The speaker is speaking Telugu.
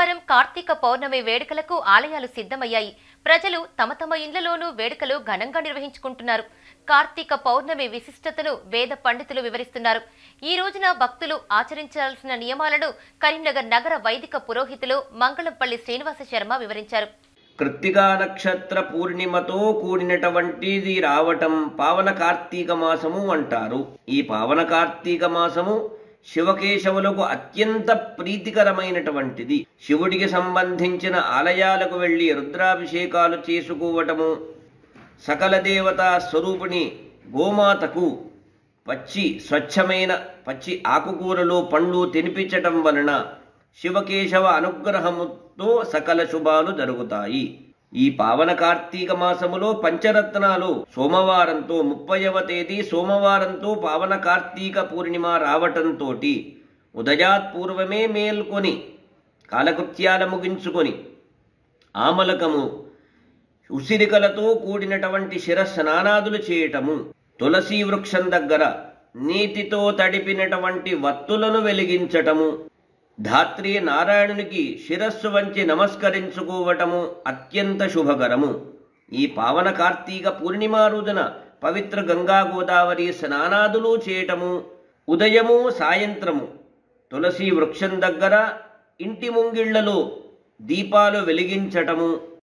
సోమవారం కార్తీక పౌర్ణమి వేడుకలకు ఆలయాలు సిద్ధమయ్యాయి ప్రజలు తమ తమ ఇండ్లలోనూ వేడుకలు ఘనంగా నిర్వహించుకుంటున్నారు కార్తీక పౌర్ణమి విశిష్టతను వేద పండితులు వివరిస్తున్నారు ఈ రోజున భక్తులు ఆచరించాల్సిన నియమాలను కరీంనగర్ నగర వైదిక పురోహితులు మంగళంపల్లి శ్రీనివాస శర్మ వివరించారు కృత్తికా నక్షత్ర పూర్ణిమతో కూడినటువంటిది రావటం పావన కార్తీక మాసము అంటారు ఈ పావన కార్తీక మాసము శివకేశవులకు అత్యంత ప్రీతికరమైనటువంటిది శివుడికి సంబంధించిన ఆలయాలకు వెళ్లి రుద్రాభిషేకాలు చేసుకోవటము సకల దేవతా స్వరూపిణి గోమాతకు పచ్చి స్వచ్ఛమైన పచ్చి ఆకుకూరలు పండ్లు తినిపించటం వలన శివకేశవ అనుగ్రహముతో సకల శుభాలు జరుగుతాయి ఈ పావన కార్తీక మాసములో పంచరత్నాలు సోమవారంతో ముప్పైవ తేదీ సోమవారంతో పావన కార్తీక పూర్ణిమ రావటంతో ఉదయాత్ పూర్వమే మేల్కొని కాలకృత్యాల ముగించుకొని ఆమలకము ఉసిరికలతో కూడినటువంటి శిరస్నానాదులు చేయటము తులసి వృక్షం దగ్గర నీటితో తడిపినటువంటి వత్తులను వెలిగించటము ధాత్రి నారాయణునికి శిరస్సు వంచి నమస్కరించుకోవటము అత్యంత శుభకరము ఈ పావన కార్తీక పూర్ణిమ రోజున పవిత్ర గంగా గోదావరి స్నానాదులు చేయటము ఉదయము సాయంత్రము తులసి వృక్షం దగ్గర ఇంటి ముంగిళ్లలో దీపాలు వెలిగించటము